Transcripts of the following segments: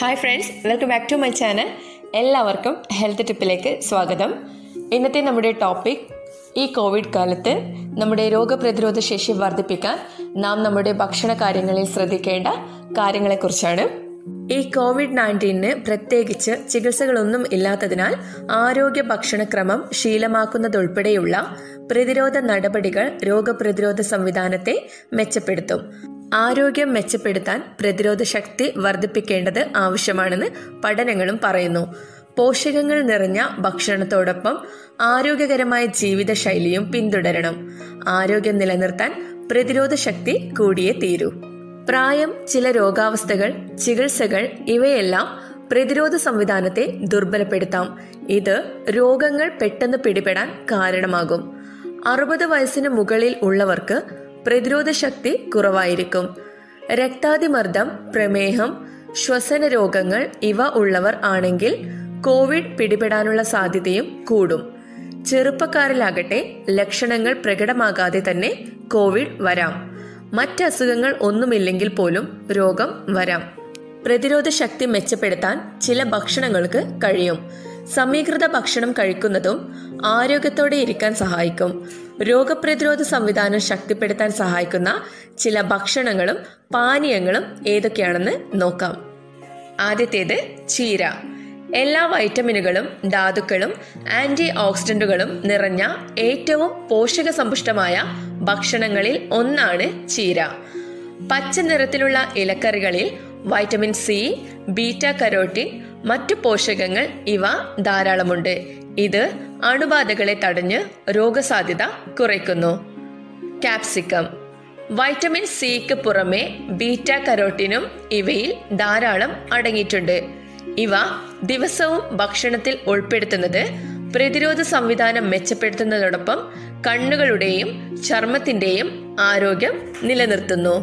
hi friends welcome back to my channel എല്ലാവർക്കും health ടിപ്പിലേക്ക് സ്വാഗതം ഇന്നത്തെ നമ്മുടെ ടോപ്പിക് ഈ കോവിഡ് കാലത്ത് നമ്മുടെ രോഗപ്രതിരോധ ശേഷി വർദ്ധിപ്പിക്കാൻ നാം നമ്മുടെ ഭക്ഷണ കാര്യങ്ങളിൽ ശ്രദ്ധിക്കേണ്ട കാര്യങ്ങളെക്കുറിച്ചാണ് ഈ കോവിഡ് നയൻറ്റീനിന് പ്രത്യേകിച്ച് ചികിത്സകളൊന്നും ഇല്ലാത്തതിനാൽ ആരോഗ്യ ഭക്ഷണക്രമം ശീലമാക്കുന്നതുൾപ്പെടെയുള്ള പ്രതിരോധ നടപടികൾ രോഗപ്രതിരോധ സംവിധാനത്തെ മെച്ചപ്പെടുത്തും ആരോഗ്യം മെച്ചപ്പെടുത്താൻ പ്രതിരോധ ശക്തി വർദ്ധിപ്പിക്കേണ്ടത് ആവശ്യമാണെന്ന് പഠനങ്ങളും പറയുന്നു പോഷകങ്ങൾ നിറഞ്ഞ ഭക്ഷണത്തോടൊപ്പം ആരോഗ്യകരമായ ജീവിതശൈലിയും പിന്തുടരണം ആരോഗ്യം നിലനിർത്താൻ പ്രതിരോധ ശക്തി കൂടിയേ തീരൂ പ്രായം ചില രോഗാവസ്ഥകൾ ചികിത്സകൾ ഇവയെല്ലാം പ്രതിരോധ സംവിധാനത്തെ ദുർബലപ്പെടുത്താം ഇത് രോഗങ്ങൾ പെട്ടെന്ന് പിടിപെടാൻ കാരണമാകും അറുപത് വയസ്സിന് മുകളിൽ ഉള്ളവർക്ക് പ്രതിരോധ ശക്തി കുറവായിരിക്കും രക്താതിമർദ്ദം പ്രമേഹം ശ്വസന രോഗങ്ങൾ ഇവ ഉള്ളവർ ആണെങ്കിൽ കോവിഡ് പിടിപെടാനുള്ള സാധ്യതയും കൂടും ചെറുപ്പക്കാരിലാകട്ടെ ലക്ഷണങ്ങൾ പ്രകടമാകാതെ തന്നെ കോവിഡ് വരാം മറ്റസുഖങ്ങൾ ഒന്നുമില്ലെങ്കിൽ പോലും രോഗം വരാം പ്രതിരോധ ശക്തി മെച്ചപ്പെടുത്താൻ ചില ഭക്ഷണങ്ങൾക്ക് കഴിയും സമീകൃത ഭക്ഷണം കഴിക്കുന്നതും ആരോഗ്യത്തോടെ ഇരിക്കാൻ സഹായിക്കും രോഗപ്രതിരോധ സംവിധാനം ശക്തിപ്പെടുത്താൻ സഹായിക്കുന്ന ചില ഭക്ഷണങ്ങളും പാനീയങ്ങളും ഏതൊക്കെയാണെന്ന് നോക്കാം ആദ്യത്തേത് ചീര എല്ലാ വൈറ്റമിനുകളും ധാതുക്കളും ആന്റി ഓക്സിഡന്റുകളും നിറഞ്ഞ ഏറ്റവും പോഷക സമ്പുഷ്ടമായ ഭക്ഷണങ്ങളിൽ ഒന്നാണ് ചീര പച്ച നിറത്തിലുള്ള ഇലക്കറികളിൽ വൈറ്റമിൻ സി ബീറ്റ കരോട്ടിൻ മറ്റു പോഷകങ്ങൾ ഇവ ധാരാളമുണ്ട് ഇത് അണുബാധകളെ തടഞ്ഞ് രോഗസാധ്യത കുറയ്ക്കുന്നു കാപ്സിക്കം വൈറ്റമിൻ സിക്ക് പുറമെ ബീറ്റ കരോട്ടിനും ഇവയിൽ ധാരാളം അടങ്ങിയിട്ടുണ്ട് ഇവ ദിവസവും ഭക്ഷണത്തിൽ ഉൾപ്പെടുത്തുന്നത് പ്രതിരോധ സംവിധാനം മെച്ചപ്പെടുത്തുന്നതോടൊപ്പം കണ്ണുകളുടെയും ചർമ്മത്തിന്റെയും ആരോഗ്യം നിലനിർത്തുന്നു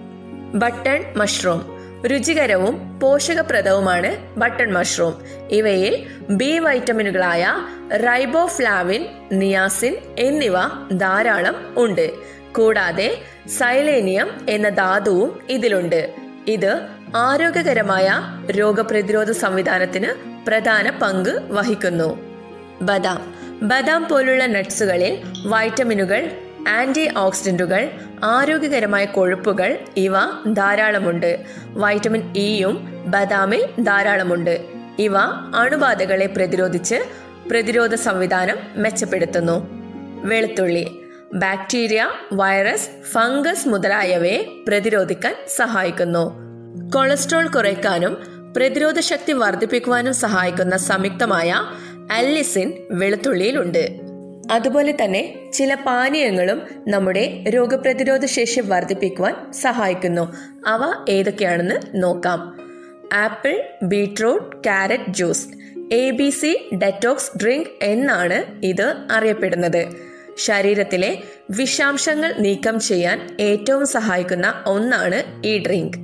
ബട്ടൺ മഷ്റൂം രുചികരവും പോഷകപ്രദവുമാണ് ബട്ടൺ മഷ്റൂം ഇവയിൽ ബി വൈറ്റമിനുകളായ റൈബോഫ്ലാവിൻ നിയാസിൻ എന്നിവ ധാരാളം ഉണ്ട് കൂടാതെ സൈലേനിയം എന്ന ധാതുവും ഇതിലുണ്ട് ഇത് ആരോഗ്യകരമായ രോഗപ്രതിരോധ സംവിധാനത്തിന് പ്രധാന പങ്ക് വഹിക്കുന്നു ബദാം ബദാം പോലുള്ള നട്ട്സുകളിൽ വൈറ്റമിനുകൾ ആന്റി ഓക്സിഡന്റുകൾ ആരോഗ്യകരമായ കൊഴുപ്പുകൾ ഇവ ധാരാളമുണ്ട് വൈറ്റമിൻ ഇയും ബദാമിൽ ധാരാളമുണ്ട് ഇവ അണുബാധകളെ പ്രതിരോധിച്ച് പ്രതിരോധ സംവിധാനം മെച്ചപ്പെടുത്തുന്നു വെളുത്തുള്ളി ബാക്ടീരിയ വൈറസ് ഫംഗസ് മുതലായവയെ പ്രതിരോധിക്കാൻ സഹായിക്കുന്നു കൊളസ്ട്രോൾ കുറയ്ക്കാനും പ്രതിരോധ ശക്തി വർദ്ധിപ്പിക്കുവാനും സഹായിക്കുന്ന സംയുക്തമായ അല്ലിസിൻ വെളുത്തുള്ളിയിലുണ്ട് അതുപോലെ തന്നെ ചില പാനീയങ്ങളും നമ്മുടെ രോഗപ്രതിരോധ ശേഷി വർദ്ധിപ്പിക്കുവാൻ സഹായിക്കുന്നു അവ ഏതൊക്കെയാണെന്ന് നോക്കാം apple beetroot carrot juice A B C detox drink എന്നാണ് ഇത് അറിയപ്പെടുന്നത് ശരീരത്തിലെ വിഷാംശങ്ങൾ നീക്കം ചെയ്യാൻ ഏറ്റവും സഹായിക്കുന്ന ഒന്നാണ് ഈ ഡ്രിങ്ക്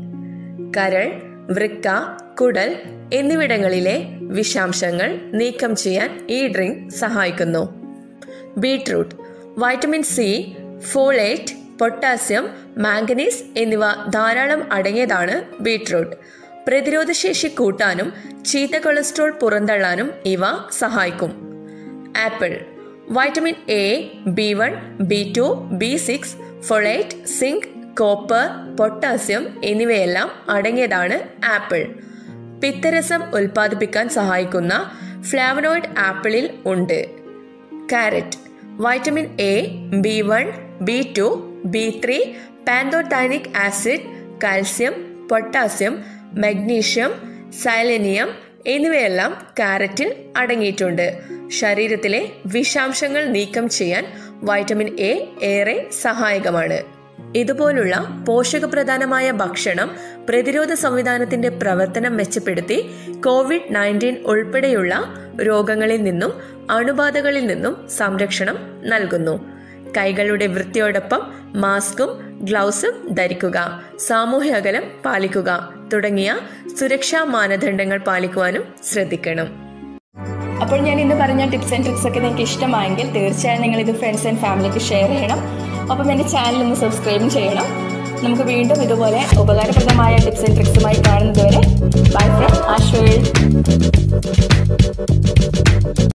കരൾ വൃക്ക കുടൽ എന്നിവിടങ്ങളിലെ വിഷാംശങ്ങൾ നീക്കം ചെയ്യാൻ ഈ ഡ്രിങ്ക് സഹായിക്കുന്നു beetroot vitamin C folate potassium manganese എന്നിവ ധാരാളം അടങ്ങിയതാണ് ബീട്രൂട്ട് പ്രതിരോധശേഷി കൂട്ടാനും ചീത്ത കൊളസ്ട്രോൾ പുറന്തള്ളാനും ഇവ സഹായിക്കും apple vitamin A B one B two B six folate zinc copper potassium എന്നിവയെല്ലാം അടങ്ങിയതാണ് ആപ്പിൾ പിത്തരസം ഉൽപ്പാദിപ്പിക്കാൻ സഹായിക്കുന്ന ഫ്ലാവനോയിഡ് ആപ്പിളിൽ ഉണ്ട് carrot vitamin A B one B two B three pantothenic acid calcium potassium magnesium selenium എന്നിവയെല്ലാം കാരറ്റിൽ അടങ്ങിയിട്ടുണ്ട് ശരീരത്തിലെ വിഷാംശങ്ങൾ നീക്കം ചെയ്യാൻ വൈറ്റമിൻ എ ഏറെ സഹായകമാണ് ഇതുപോലുള്ള പോഷകപ്രധാനമായ ഭക്ഷണം പ്രതിരോധ സംവിധാനത്തിന്റെ പ്രവർത്തനം മെച്ചപ്പെടുത്തി കോവിഡ് നയൻറ്റീൻ ഉൾപ്പെടെയുള്ള രോഗങ്ങളിൽ നിന്നും അണുബാധകളിൽ നിന്നും സംരക്ഷണം നൽകുന്നു കൈകളുടെ വൃത്തിയോടൊപ്പം മാസ്കും ഗ്ലൗസും ധരിക്കുക സാമൂഹ്യ അകലം പാലിക്കുക തുടങ്ങിയ സുരക്ഷാ മാനദണ്ഡങ്ങൾ പാലിക്കുവാനും ശ്രദ്ധിക്കണം അപ്പോൾ ഞാൻ ഇന്ന് പറഞ്ഞ ടിപ്സ് ആൻഡ് ട്രിക്സ് ഒക്കെ നിങ്ങൾക്ക് ഇഷ്ടമായെങ്കിൽ തീർച്ചയായും നിങ്ങൾ ഇത് ഫ്രണ്ട്സ് ആൻഡ് ഫാമിലിക്ക് ഷെയർ ചെയ്യണം ഒപ്പം എൻ്റെ ചാനൽ ഒന്ന് സബ്സ്ക്രൈബും ചെയ്യണം നമുക്ക് വീണ്ടും ഇതുപോലെ ഉപകാരപ്രദമായ ടിപ്സ് ആൻഡ് ട്രിക്സുമായി കാണുന്നത് വരെ ബൈ ഫ്രം ആശ്വ